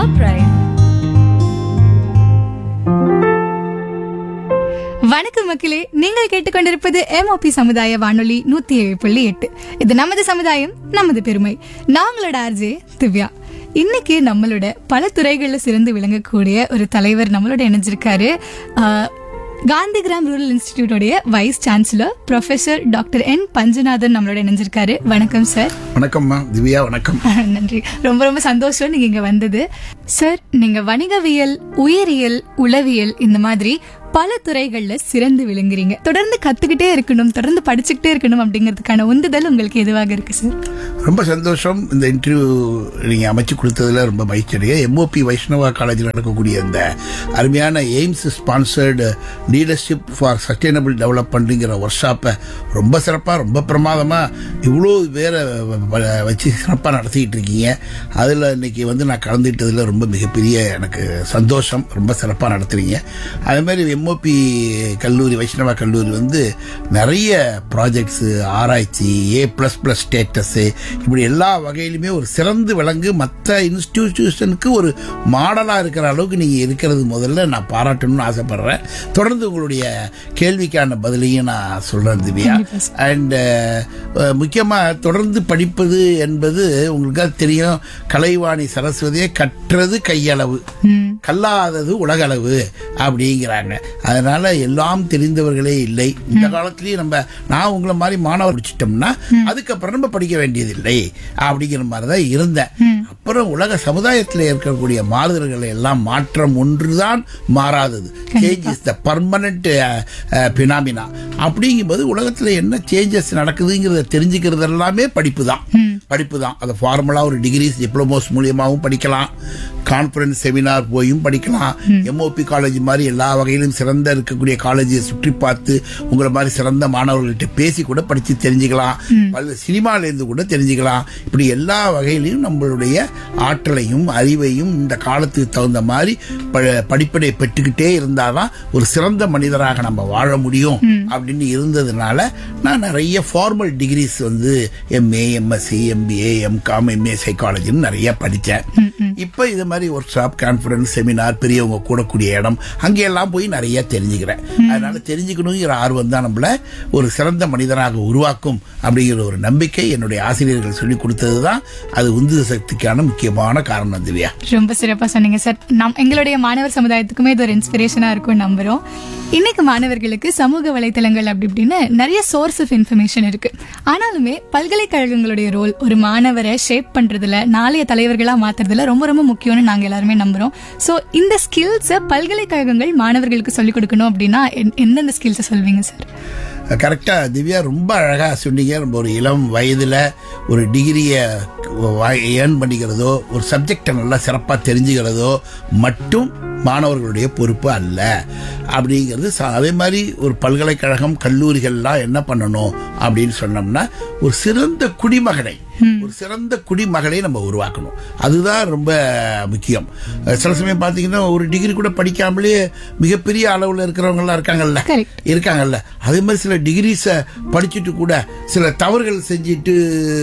our pride. வணக்கம் மக்களே நீங்கள் கேட்டுக்கொண்டிருப்பது எம்ஓபி சமுதாய வானொலி நூத்தி ஏழு புள்ளி எட்டு இது நமது சமுதாயம் நமது பெருமை நாங்களோட ஆர்ஜே திவ்யா இன்னைக்கு நம்மளோட பல துறைகள்ல சிறந்து விளங்கக்கூடிய ஒரு தலைவர் நம்மளோட இணைஞ்சிருக்காரு ஆஹ், காந்திகிராம் ரூரல் இன்ஸ்டிடியூட்டோடைய vice chancellor professor doctor N Panchanathan நம்மளோட இணைஞ்சிருக்காரு வணக்கம் சார் வணக்கம்மா திவ்யா வணக்கம் நன்றி ரொம்ப ரொம்ப சந்தோஷம் நீங்க இங்க வந்தது சார் நீங்க வணிகவியல் உயிரியல் உளவியல் இந்த மாதிரி பல துறைகள்ல சிறந்து விளங்குறீங்க தொடர்ந்து கத்துக்கிட்டே இருக்கணும் தொடர்ந்து படிச்சுக்கிட்டே இருக்கணும் அப்படிங்கிறதுக்கான உந்துதல் உங்களுக்கு எதுவாக இருக்கு சார் ரொம்ப சந்தோஷம் இந்த இன்டர்வியூ நீங்க அமைச்சு கொடுத்ததுல ரொம்ப மகிழ்ச்சியடைய எம்ஓபி வைஷ்ணவா காலேஜில் நடக்கக்கூடிய இந்த அருமையான AIMS sponsored leadership for sustainable டெவலப்மெண்ட்டுங்கிற ஒர்க் ஷாப்பை ரொம்ப சிறப்பாக ரொம்ப பிரமாதமாக இவ்வளோ பேரை வ- வச்சு சிறப்பாக நடத்திக்கிட்டு இருக்கீங்க அதில் இன்னைக்கு வந்து நான் கலந்துக்கிட்டதில் ரொம்ப மிகப்பெரிய எனக்கு சந்தோஷம் ரொம்ப சிறப்பாக நடத்துறீங்க அதே மாதிரி எம்ஓபி கல்லூரி வைஷ்ணவா கல்லூரி வந்து நிறைய ப்ராஜெக்ட்ஸு ஆராய்ச்சி ஏ ப்ளஸ் ப்ளஸ் ஸ்டேட்டஸு இப்படி எல்லா வகையிலுமே ஒரு சிறந்து விளங்கு மற்ற இன்ஸ்டிடியூஷனுக்கு ஒரு மாடலாக இருக்கிற அளவுக்கு நீங்கள் இருக்கிறது முதல்ல நான் பாராட்டணும்னு ஆசைப்படுறேன் தொடர்ந்து உங்களுடைய கேள்விக்கான பதிலையும் நான் சொல்கிறேன் திவ்யா அண்ட் முக்கியமாக தொடர்ந்து படிப்பது என்பது உங்களுக்கு தெரியும் கலைவாணி சரஸ்வதியை கற்றது கையளவு கல்லாதது உலகளவு அப்படிங்கிறாங்க அதனால எல்லாம் தெரிந்தவர்களே இல்லை இந்த காலத்திலயும் நம்ம நான் உங்களை மாதிரி மாணவர் படிச்சிட்டோம்னா அதுக்கப்புறம் நம்ம படிக்க வேண்டியதில்லை அப்படிங்கிற மாதிரி தான் இருந்தேன் அப்புறம் உலக சமுதாயத்தில் இருக்கக்கூடிய மாறுதல்களை எல்லாம் மாற்றம் ஒன்றுதான் மாறாதது change is the permanent phenomena அப்படிங்கும்போது உலகத்தில் என்ன சேஞ்சஸ் நடக்குதுங்கிறத தெரிஞ்சுக்கிறது எல்லாமே படிப்பு தான் படிப்பு தான் அதை ஃபார்முலா ஒரு டிகிரிஸ் டிப்ளமோஸ் மூலியமாகவும் படிக்கலாம் கான்ஃபரன்ஸ் செமினார் போயும் படிக்கலாம் எம்ஓபி காலேஜ் மாதிரி எல்லா வகையிலும் சிறந்த இருக்கக்கூடிய காலேஜை சுற்றி பார்த்து உங்களை மாதிரி சிறந்த மாணவர்கள்ட்ட பேசி கூட படிச்சு தெரிஞ்சுக்கலாம் பல சினிமால இருந்து கூட தெரிஞ்சுக்கலாம் இப்படி எல்லா வகையிலையும் நம்மளுடைய ஆற்றலையும் அறிவையும் இந்த காலத்துக்கு தகுந்த மாதிரி ப- படிப்பனை பெற்றுக்கிட்டே இருந்தாதான் ஒரு சிறந்த மனிதராக நம்ம வாழ முடியும் அப்படின்னு இருந்ததுனால நான் நிறைய ஃபார்மல் டிகிரிஸ் வந்து MA MSc MBA MCom MA சைக்காலஜின்னு நிறைய படித்தேன் இப்போ இது மாதிரி ஒர்க் ஷாப் கான்ஃபரன்ஸ் செமினார் பெரியவங்க கூடக்கூடிய இடம் அங்கெல்லாம் போய் நிறைய தெரிஞ்சுக்கிறேன் அதனால தெரிஞ்சுக்கணுங்கிற ஆர்வம் தான் நம்மள ஒரு சிறந்த மனிதராக உருவாக்கும் அப்படிங்கிற ஒரு நம்பிக்கை என்னுடைய ஆசிரியர்கள் சொல்லி கொடுத்தது தான் அது உந்து சக்திக்கான முக்கியமான காரணம் திவ்யா ரொம்ப சிறப்பா சொன்னீங்க சார் நம் எங்களுடைய மாணவர் சமுதாயத்துக்குமே இது ஒரு இன்ஸ்பிரேஷனா இருக்கும் நம்புறோம் இன்னைக்கு மாணவர்களுக்கு சமூக வலைத்தளங்கள் அப்படி இப்படின்னு நிறைய சோர்ஸ் ஆஃப் இன்ஃபர்மேஷன் இருக்கு ஆனாலுமே பல்கலைக்கழகங்களுடைய ரோல் ஒரு மாணவரை ஷேப் பண்றதுல நாளைய தலைவர்களா மாத்துறதுல ரொம்ப ரொம்ப முக்கியம்னு நாங்க எல்லாருமே நம்புறோம் சோ இந்த ஸ்கில்ஸை பல்கலைக்கழகங்கள் மாணவர்களுக்கு சொல்லிக் கொடுக்கணும் அப்படின்னா என்- எந்தெந்த ஸ்கில்ஸை சொல்வீங்க சார் கரெக்டா திவ்யா ரொம்ப அழகா சொன்னீங்க ரொம்ப ஒரு இளம் வயதுல ஒரு டிகிரியை ஏர்ன் பண்ணிக்கிறதோ ஒரு சப்ஜெக்டை நல்லா சிறப்பா தெரிஞ்சுக்கிறதோ மட்டும் மாணவர்களுடைய பொறுப்பு அல்ல அப்படிங்கிறது ச- அதே மாதிரி ஒரு பல்கலைக்கழகம் கல்லூரிகள்லாம் என்ன பண்ணணும் அப்படின்னு சொன்னோம்னா ஒரு சிறந்த குடிமகனை ஒரு சிறந்த குடிமகனை நம்ம உருவாக்கணும் அதுதான் ரொம்ப முக்கியம் அஹ் சில சமயம் பார்த்தீங்கன்னா ஒரு டிகிரி கூட படிக்காமலே மிகப்பெரிய அளவில் இருக்கிறவங்கலாம் இருக்காங்கல்ல Correct. இருக்காங்கல்ல அதே மாதிரி சில டிகிரிஸை படிச்சுட்டு கூட சில தவறுகள் செஞ்சுட்டு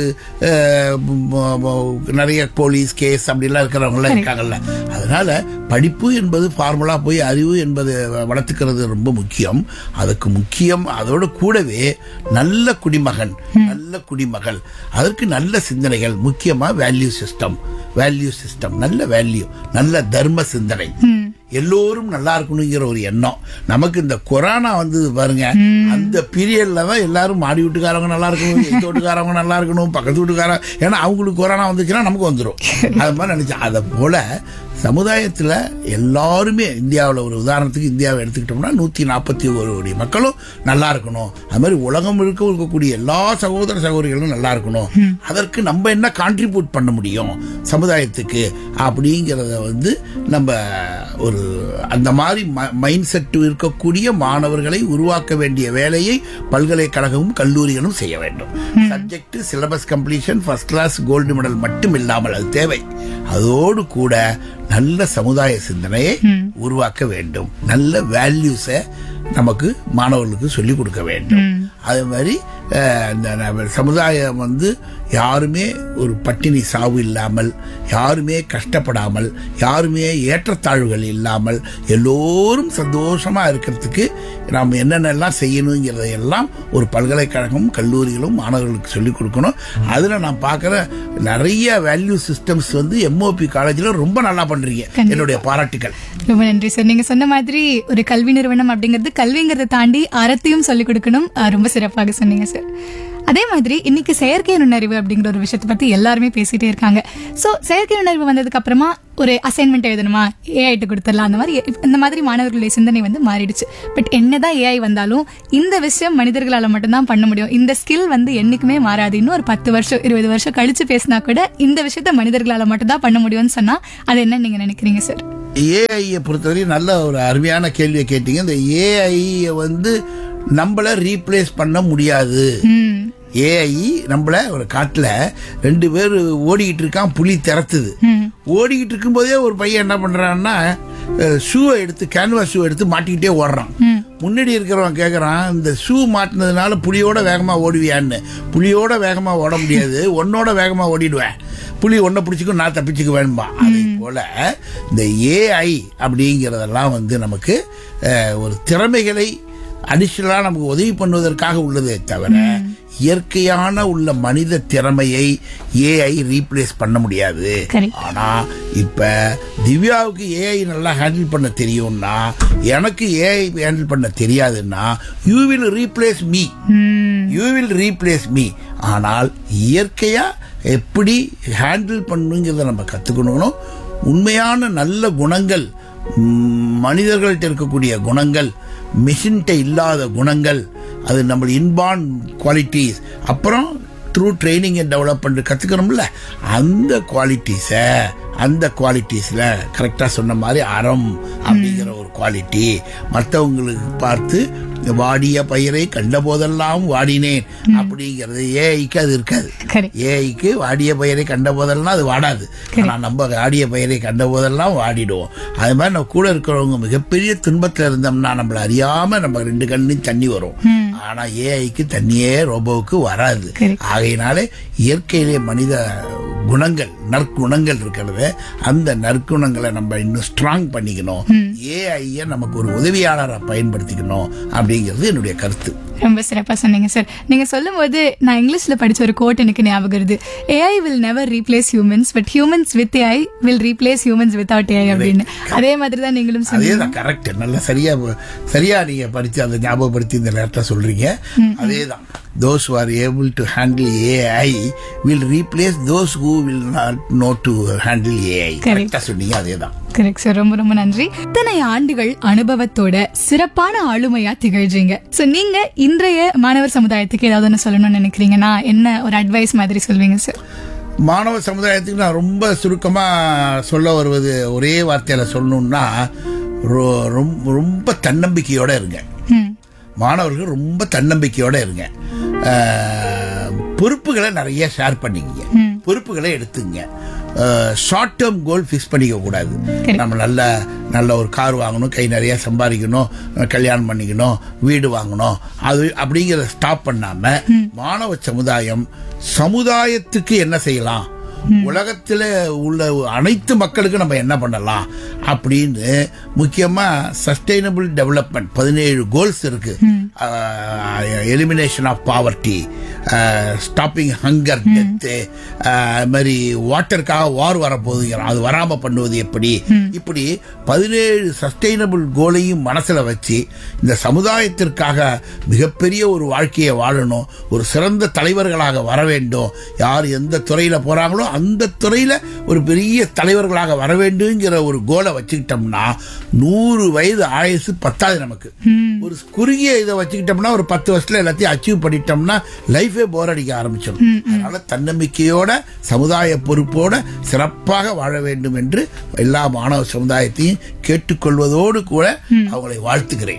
அஹ், ம- ம- நிறைய போலீஸ் கேஸ் அப்படிலாம் இருக்கிறவங்களாம் இருக்காங்கல்ல அதனால படிப்பு என்பது ஃபார்முலா போய் அறிவு என்பது வளர்த்துக்கிறது ரொம்ப முக்கியம் அதுக்கு முக்கியம் அதோட கூடவே நல்ல குடிமகன் நல்ல குடிமகள் அதற்கு நல்ல சிந்தனைகள் முக்கியமா வேல்யூ சிஸ்டம் வேல்யூ சிஸ்டம் நல்ல வேல்யூ நல்ல தர்ம சிந்தனை எல்லோரும் நல்லா இருக்கணுங்கிற ஒரு எண்ணம் நமக்கு இந்த கொரோனா வந்து பாருங்க அந்த பீரியட்ல தான் எல்லாரும் மாடி வீட்டுக்காரவங்க நல்லா இருக்கணும் எந்த வீட்டுக்காரவங்க நல்லா இருக்கணும் பக்கத்து வீட்டுக்காரங்க ஏன்னா அவங்களுக்கு கொரோனா வந்துச்சுன்னா நமக்கு வந்துடும் அது மாதிரி நினைச்சேன் அதை போல சமுதாயத்தில் எல்லாருமே இந்தியாவில் ஒரு உதாரணத்துக்கு இந்தியாவை எடுத்துக்கிட்டோம்னா நூற்றி நாற்பத்தி ஒரு கோடி மக்களும் நல்லா இருக்கணும் அது மாதிரி உலகம் முழுக்க இருக்கக்கூடிய எல்லா சகோதர சகோதரிகளும் நல்லா இருக்கணும் அதற்கு நம்ம என்ன கான்ட்ரிபியூட் பண்ண முடியும் சமுதாயத்துக்கு அப்படிங்கிறத வந்து நம்ம ஒரு அந்த மாதிரி மைண்ட் செட் இருக்கக்கூடிய மாணவர்களை உருவாக்க வேண்டிய வேலையை பல்கலைக்கழகமும் கல்லூரிகளும் செய்ய வேண்டும் subject syllabus completion first class gold medal மட்டும் இல்லாமல் அது தேவை அதோடு கூட நல்ல சமுதாய சிந்தனையை உருவாக்க வேண்டும் நல்ல வேல்யூஸை நமக்கு மாணவர்களுக்கு சொல்லிக் கொடுக்க வேண்டும் அதே மாதிரி அஹ், இந்த நம்ம சமுதாயம் வந்து யாருமே ஒரு பட்டினி சாவு இல்லாமல் யாருமே கஷ்டப்படாமல் யாருமே ஏற்றத்தாழ்வுகள் இல்லாமல் எல்லோரும் சந்தோஷமா இருக்கிறதுக்கு நாம் என்னென்னலாம் செய்யணுங்கிறதையெல்லாம் ஒரு பல்கலைக்கழகம் கல்லூரிகளும் மாணவர்களுக்கு சொல்லிக் கொடுக்கணும் அதில் நான் பார்க்குற நிறைய வேல்யூ சிஸ்டம்ஸ் வந்து எம்ஓபி காலேஜில் ரொம்ப நல்லா பண்றீங்க கண்டிப்பா. என்னுடைய பாராட்டுகள் ரொம்ப நன்றி சார் நீங்க சொன்ன மாதிரி ஒரு கல்வி நிறுவனம் அப்படிங்கிறது கல்விங்கிறத தாண்டி அறத்தையும் சொல்லிக் கொடுக்கணும் அஹ் ரொம்ப சிறப்பாக சொன்னீங்க சார் அதே மாதிரி இன்னைக்கு செயற்கை நுண்ணறிவு அப்படிங்கிற ஒரு விஷயத்தை பத்தி எல்லாருமே பேசிட்டே இருக்காங்க சோ செயற்கை நுண்ணறிவு வந்ததுக்கு அப்புறமா ஒரு அசைன்மெண்ட் எழுதணுமா ஏஐட்டு கொடுத்துடலாம் அந்த மாதிரி இந்த மாதிரி மாணவர்களுடைய சிந்தனை வந்து மாறிடுச்சு பட் என்னதான் ஏஐ வந்தாலும் இந்த விஷயம் மனிதர்களால மட்டும்தான் பண்ண முடியும் இந்த ஸ்கில் வந்து என்னைக்குமே மாறாது இன்னும் ஒரு பத்து வருஷம் இருபது வருஷம் கழிச்சு பேசினா கூட இந்த விஷயத்த மனிதர்களால மட்டும்தான் பண்ண முடியும்னு சொன்னா அது என்ன நீங்க நினைக்கிறீங்க சார் ஏஐயை பொறுத்தவரை நல்ல ஒரு அருமையான கேள்வியை கேட்டீங்க இந்த ஏஐயை வந்து நம்மள ரீப்ளேஸ் பண்ண முடியாது ம் ஏஐ நம்மள ஒரு காட்டுல ரெண்டு பேர் ஓடிக்கிட்டு இருக்கான் புலி திறத்துது ம் ஓடிக்கிட்டு இருக்கும்போதே ஒரு பையன் என்ன பண்றான்னா ஷூவை எடுத்து கேன்வாஸ் ஷூ எடுத்து மாட்டிக்கிட்டே ஓடுறான் ம் முன்னாடி இருக்கிறவன் கேக்குறான் இந்த ஷூ மாட்டினதுனால புலியோட வேகமா ஓடுவியான்னு புலியோட வேகமா ஓட முடியாது உன்னோட வேகமா ஓடிடுவேன் புலி ஒன்ன பிடிச்சிக்கும் நான் தப்பிச்சுக்க வேணுமா அதே போல இந்த ஏஐ அப்படிங்கறதெல்லாம் வந்து நமக்கு அஹ், ஒரு திறமைகளை அடிஷனலா நமக்கு உதவி பண்ணுவதற்காக உள்ளதே தவிர இயற்கையான உள்ள மனித திறமையை ஏஐ ரீப்ளேஸ் பண்ண முடியாது Correct. ஆனா இப்ப திவ்யாவுக்கு ஏஐ நல்லா ஹேண்டில் பண்ண தெரியும்னா எனக்கு ஏஐ ஹேண்டில் பண்ண தெரியாதுன்னா you will replace me hmm you will replace me ஆனால் இயற்கையா எப்படி ஹேண்டில் பண்ணுங்கிறத நம்ம கத்துக்கணும் உண்மையான நல்ல குணங்கள் ம், மனிதர்கள்ட்ட இருக்கக்கூடிய குணங்கள் மிஷின்ட்ட இல்லாத குணங்கள் அது நம்ம இன்பான் குவாலிட்டிஸ் அப்புறம் த்ரூ ட்ரைனிங் அண்ட் டெவலப்மெண்ட் கற்றுக்கணும்ல அந்த குவாலிட்டிஸை அந்த குவாலிட்டிஸில் கரெக்டாக சொன்ன மாதிரி அறம் அப்படிங்கிற ஒரு குவாலிட்டி மற்றவங்களுக்கு பார்த்து வாடிய பயிரை கண்ட போதெல்லாம் வாடினேன் அப்படிங்கிறது ஏஐக்கு அது இருக்காது Correct. ஏஐக்கு வாடிய பயிரை கண்ட போதெல்லாம் அது வாடாது ஆனா நம்ம வாடிய பயிரை கண்ட போதெல்லாம் வாடிடுவோம் அது மாதிரி நம்ம கூட இருக்கிறவங்க மிகப்பெரிய துன்பத்துல இருந்தோம்னா நம்மள அறியாம நம்ம ரெண்டு கண்ணையும் தண்ணி வரும் ஆனா ஏஐக்கு தண்ணியே ரோபோவுக்கு வராது Correct. ஆகையினாலே இயற்கையிலே மனித குணங்கள் நற்குணங்கள் இருக்கிறது அந்த நற்குணங்களை நம்ம இன்னும் ஸ்ட்ராங் பண்ணிக்கணும் ஏஐய நமக்கு ஒரு உதவியாளரை பயன்படுத்திக்கணும் அப்படிங்கிறது என்னுடைய கருத்து ரொம்ப சிறப்பா சொன்னீங்க சார் நீங்க சொல்லும்போது நான் இங்கிலீஷ்ல படிச்ச ஒரு கோட் எனக்கு ஞாபகம் வருது AI will never replace humans but humans with AI will replace humans without AI அப்படின்னு அதே மாதிரி தான் நீங்களும் அதே சொன்னீங்க தான் கரெக்ட் நல்லா சரியா சரியா நீங்க படிச்சு அந்த ஞாபகப்படுத்தி இந்த நேரத்தில் சொல்றீங்க அதே தான் those are able to handle AI will replace those who will not know to handle AI கரெக்டா சொன்னீங்க அதே தான் கரெக்ட் சார் ரொம்ப ரொம்ப நன்றி இத்தனை ஆண்டுகள் அனுபவத்தோட சிறப்பான ஆளுமையா திகழ்றீங்க சோ நீங்க இன்றைய மாணவர் சமுதாயத்துக்கு ஏதாவது ஒன்று சொல்லணும்னு நினைக்கிறீங்கன்னா என்ன ஒரு அட்வைஸ் மாதிரி சொல்வீங்க சார் மாணவ சமுதாயத்துக்கு நான் ரொம்ப சுருக்கமா சொல்ல வருவது ஒரே வார்த்தையில சொல்லணும்னா ரொ- ரொம்ப ரொம்ப தன்னம்பிக்கையோட இருங்க ம் மாணவர்கள் ரொம்ப தன்னம்பிக்கையோட இருங்க அஹ், பொறுப்புகளை நிறைய ஷேர் பண்ணிக்கங்க பொறுப்புகளை எடுத்துங்க ஷார்ட் டேர்ம் கோல் ஃபிக்ஸ் பண்ணிக்க கூடாது Correct. நம்ம நல்ல நல்ல ஒரு கார் வாங்கணும் கை நிறைய சம்பாதிக்கணும் அஹ், கல்யாணம் பண்ணிக்கணும் வீடு வாங்கணும் அது அப்படிங்கிறத ஸ்டாப் பண்ணாம மாணவ சமுதாயம் சமுதாயத்துக்கு என்ன செய்யலாம் உலகத்துல உள்ள அனைத்து மக்களுக்கும் நம்ம என்ன பண்ணலாம் அப்படின்னு முக்கியமா சஸ்டைனபிள் டெவலப்மெண்ட் பதினேழு கோல்ஸ் இருக்கு elimination of poverty stopping hunger death மாதிரி வாட்டருக்காக வார் வரப்போகுதுங்கிறோம் அது வராம பண்ணுவது எப்படி இப்படி பதினேழு சஸ்டைனபிள் கோலையும் மனசுல வச்சு இந்த சமுதாயத்திற்காக மிகப்பெரிய ஒரு வாழ்க்கையை வாழணும் ஒரு சிறந்த தலைவர்களாக வர வேண்டும் யார் எந்த துறையில போறாங்களோ அந்த துறையில ஒரு பெரிய தலைவர்களாக வர வேண்டுங்கிற ஒரு கோலை வச்சுக்கிட்டோம்னா நூறு வயது ஆயுசு பத்தாது நமக்கு ஒரு குறுகிய இதை வச்சுக்கிட்டோம்னா ஒரு பத்து வருஷத்துல எல்லாத்தையும் அச்சீவ் பண்ணிட்டோம்னா லைஃபே போர் அடிக்க ஆரம்பிச்சிடும் அதனால தன்னம்பிக்கையோட சமுதாய பொறுப்போட சிறப்பாக வாழ வேண்டும் என்று எல்லா மாணவ சமுதாயத்தையும் கேட்டுக்கொள்வதோடு கூட அவங்களை வாழ்த்துகிறேன்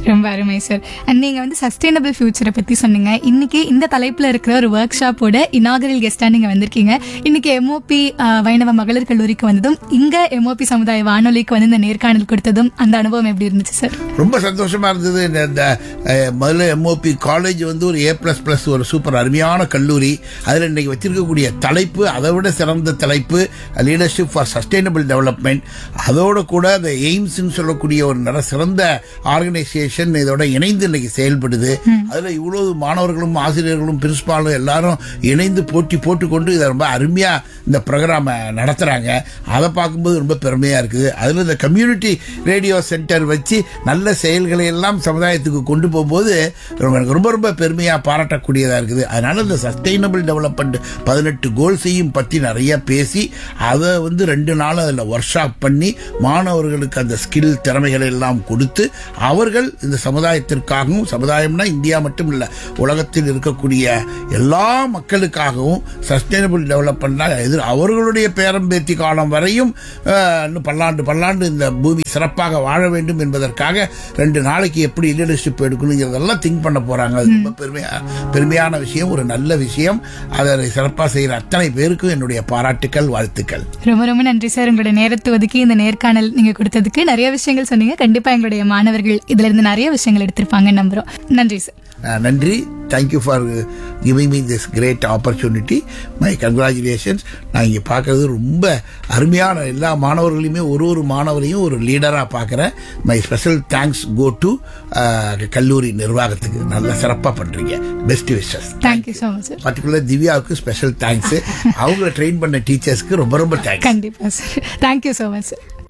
ரொம்ப அருமை சார் அண்ட் நீங்க வந்து சஸ்டைனபிள் ஃபியூச்சரை பத்தி சொன்னீங்க இன்னைக்கு இந்த தலைப்புல இருக்கிற ஒரு ஒர்க் ஷாப்போட இனாகரல் கெஸ்டா நீங்க வந்திருக்கீங்க இன்னைக்கு எம்ஓபி வைணவ மகளிர் கல்லூரிக்கு வந்ததும் இங்க எம்ஓபி சமுதாய வானொலிக்கு வந்து இந்த நேர்காணல் கொடுத்ததும் அந்த அனுபவம் எப்படி இருந்துச்சு சார் ரொம்ப சந்தோஷமா இருந்தது இந்த- இந்த அஹ், முதல்ல எம்ஓபி காலேஜ் வந்து ஒரு ஏ பிளஸ் பிளஸ் ஒரு சூப்பர் அருமையான கல்லூரி அதில் இன்னைக்கு வச்சிருக்கக்கூடிய தலைப்பு அதை விட சிறந்த தலைப்பு லீடர்ஷிப் ஃபார் சஸ்டைனபிள் டெவலப்மெண்ட் அதோட கூட அந்த எய்ம்ஸ்னு சொல்லக்கூடிய ஒரு நல்ல சிறந்த ஆர்கனைசேஷன் இதோட இணைந்து இன்னைக்கு செயல்படுது அதுல இவ்வளவு மாணவர்களும் ஆசிரியர்களும் பிரின்சிபாலும் எல்லாரும் இணைந்து போட்டி போட்டுக்கொண்டு இதை ரொம்ப அருமையா இந்த ப்ரோக்ராமை நடத்துறாங்க அதை பார்க்கும்போது ரொம்ப பெருமையா இருக்குது அதுல இந்த கம்யூனிட்டி ரேடியோ சென்டர் வச்சு நல்ல செயல்களை எல்லாம் சமுதாயத்துக்கு கொண்டு போகும்போது ரொம்ப- எனக்கு ரொம்ப ரொம்ப பெருமையா பாராட்டக்கூடியதா இருக்குது அதனால இந்த சஸ்டைனபிள் டெவலப்மெண்ட் பதினெட்டு கோல்ஸையும் பத்தி நிறைய பேசி அதை வந்து ரெண்டு நாள் அதில் ஒர்க் ஷாப் பண்ணி மாணவர்களுக்கு அந்த ஸ்கில் திறமைகளை எல்லாம் கொடுத்து அவர்கள் இந்த சமுதாயத்திற்காகவும் சமுதாயம்னா இந்தியா மட்டும் இல்ல உலகத்தில் இருக்கக்கூடிய எல்லா மக்களுக்காகவும் சஸ்டைனபிள் டெவலப்மெண்ட்னா எதிர் அவர்களுடைய பேரம்பேத்தி காலம் வரையும் அஹ், இன்னும் பல்லாண்டு பல்லாண்டு இந்த பூமி சிறப்பாக வாழ வேண்டும் என்பதற்காக ரெண்டு நாளைக்கு எப்படி லீடர்ஷிப் எடுக்கணுங்கிறதெல்லாம் திங்க் பண்ண போறாங்க அது ரொம்ப பெருமையா பெருமையான விஷயம் ஒரு நல்ல விஷயம் அதை சிறப்பாக செய்யற அத்தனை பேருக்கும் என்னுடைய பாராட்டுக்கள் வாழ்த்துக்கள் ரொம்ப ரொம்ப நன்றி சார் உங்களுடைய நேரத்தை ஒதுக்கி இந்த நேர்காணல் நீங்க கொடுத்ததுக்கு நிறைய விஷயங்கள் சொன்னீங்க கண்டிப்பா எங்களுடைய மாணவர்கள் இதுல இருந்து நிறைய விஷயங்கள் எடுத்திருப்பாங்கன்னு நம்புறோம் நன்றி சார் Uh, நன்றி thank you for giving me this great opportunity my congratulations நான் இங்கே பார்க்கறது ரொம்ப அருமையான எல்லா மாணவர்களையுமே ஒரு ஒரு மாணவரையும் ஒரு லீடராக பார்க்குறேன் my special thanks go to கல்லூரி நிர்வாகத்துக்கு நல்லா சிறப்பாக பண்ணுறீங்க best wishes thank you so much sir particular திவ்யாவுக்கு ஸ்பெஷல் தேங்க்ஸ் அவங்கள ட்ரெயின் பண்ண டீச்சர்ஸ்க்கு ரொம்ப ரொம்ப தேங்க்ஸ் கண்டிப்பா sir thank you so much sir